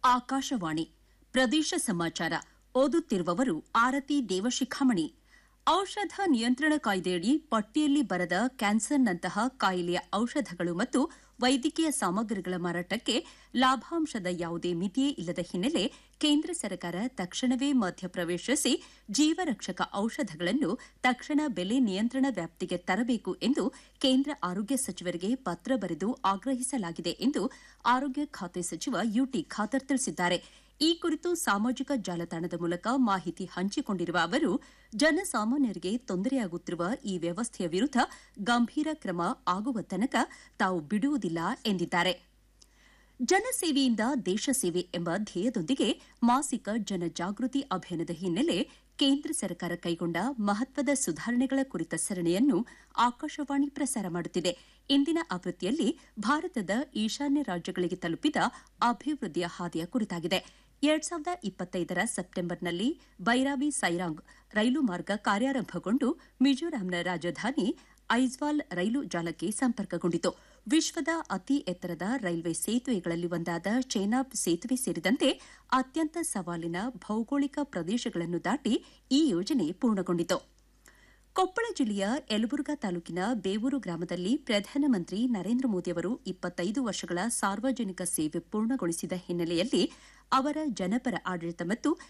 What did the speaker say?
ಆಕಾಶವಾಣಿ ಪ್ರದೇಶ ಸಮಾಚಾರ ಓದುತ್ತಿರುವವರು ಆರತಿ ದೇವಶಿಖಾಮಣಿ ಔಷಧ ನಿಯಂತ್ರಣ ಕಾಯ್ದೆಯಡಿ ಪಟ್ಟಿಯಲ್ಲಿ ಬರದ ಕ್ಯಾನ್ಸರ್ನಂತಹ ಕಾಯಿಲೆಯ ಔಷಧಗಳು ಮತ್ತು ವೈದ್ಯಕೀಯ ಸಾಮಗ್ರಿಗಳ ಮಾರಾಟಕ್ಕೆ ಲಾಭಾಂಶದ ಯಾವುದೇ ಮಿತಿಯೇ ಇಲ್ಲದ ಹಿನ್ನೆಲೆ ಕೇಂದ್ರ ಸರ್ಕಾರ ತಕ್ಷಣವೇ ಮಧ್ಯಪ್ರವೇಶಿಸಿ ಜೀವರಕ್ಷಕ ಔಷಧಗಳನ್ನು ತಕ್ಷಣ ಬೆಲೆ ನಿಯಂತ್ರಣ ವ್ಯಾಪ್ತಿಗೆ ತರಬೇಕು ಎಂದು ಕೇಂದ್ರ ಆರೋಗ್ಯ ಸಚಿವರಿಗೆ ಪತ್ರ ಬರೆದು ಆಗ್ರಹಿಸಲಾಗಿದೆ ಎಂದು ಆರೋಗ್ಯ ಖಾತೆ ಸಚಿವ ಯುಟಿ ಖಾದರ್ ತಿಳಿಸಿದ್ದಾರೆ ಈ ಕುರಿತು ಸಾಮಾಜಿಕ ಜಾಲತಾಣದ ಮೂಲಕ ಮಾಹಿತಿ ಹಂಚಿಕೊಂಡಿರುವ ಅವರು ಜನಸಾಮಾನ್ಯರಿಗೆ ತೊಂದರೆಯಾಗುತ್ತಿರುವ ಈ ವ್ಯವಸ್ಥೆಯ ವಿರುದ್ದ ಗಂಭೀರ ಕ್ರಮ ಆಗುವ ತನಕ ತಾವು ಬಿಡುವುದಿಲ್ಲ ಎಂದಿದ್ದಾರೆ ಜನಸೇವೆಯಿಂದ ದೇಶ ಸೇವೆ ಎಂಬ ಧ್ಯೇಯದೊಂದಿಗೆ ಮಾಸಿಕ ಜನಜಾಗೃತಿ ಅಭಿಯಾನದ ಹಿನ್ನೆಲೆ ಕೇಂದ್ರ ಸರ್ಕಾರ ಕೈಗೊಂಡ ಮಹತ್ವದ ಸುಧಾರಣೆಗಳ ಕುರಿತ ಸರಣಿಯನ್ನು ಆಕಾಶವಾಣಿ ಪ್ರಸಾರ ಮಾಡುತ್ತಿದೆ ಇಂದಿನ ಆವೃತ್ತಿಯಲ್ಲಿ ಭಾರತದ ಈಶಾನ್ಯ ರಾಜ್ಯಗಳಿಗೆ ತಲುಪಿದ ಅಭಿವೃದ್ಧಿಯ ಹಾದಿಯ ಕುರಿತಾಗಿದೆ ಎರಡ್ ಸಾವಿರದ ಇಪ್ಪತ್ತೈದರ ಸೆಪ್ಟೆಂಬರ್ನಲ್ಲಿ ಬೈರಾಬಿ ಸೈರಾಂಗ್ ರೈಲು ಮಾರ್ಗ ಕಾರ್ಯಾರಂಭಗೊಂಡು ಮಿಜೋರಾಂನ ರಾಜಧಾನಿ ಐಜ್ವಾಲ್ ರೈಲು ಜಾಲಕ್ಕೆ ಸಂಪರ್ಕಗೊಂಡಿತು ವಿಶ್ವದ ಅತಿ ಎತ್ತರದ ರೈಲ್ವೆ ಸೇತುವೆಗಳಲ್ಲಿ ಒಂದಾದ ಚೇನಾಬ್ ಸೇತುವೆ ಸೇರಿದಂತೆ ಅತ್ಯಂತ ಸವಾಲಿನ ಭೌಗೋಳಿಕ ಪ್ರದೇಶಗಳನ್ನು ದಾಟಿ ಈ ಯೋಜನೆ ಪೂರ್ಣಗೊಂಡಿತು ಕೊಪ್ಪಳ ಜಿಲ್ಲೆಯ ಯಲಬುರ್ಗಾ ತಾಲೂಕಿನ ಬೇವೂರು ಗ್ರಾಮದಲ್ಲಿ ಪ್ರಧಾನಮಂತ್ರಿ ನರೇಂದ್ರ ಮೋದಿ ಅವರು ಇಪ್ಪತ್ತೈದು ವರ್ಷಗಳ ಸಾರ್ವಜನಿಕ ಸೇವೆ ಪೂರ್ಣಗೊಳಿಸಿದ ಹಿನ್ನೆಲೆಯಲ್ಲಿ ಅವರ ಜನಪರ ಆಡಳಿತ ಮತ್ತು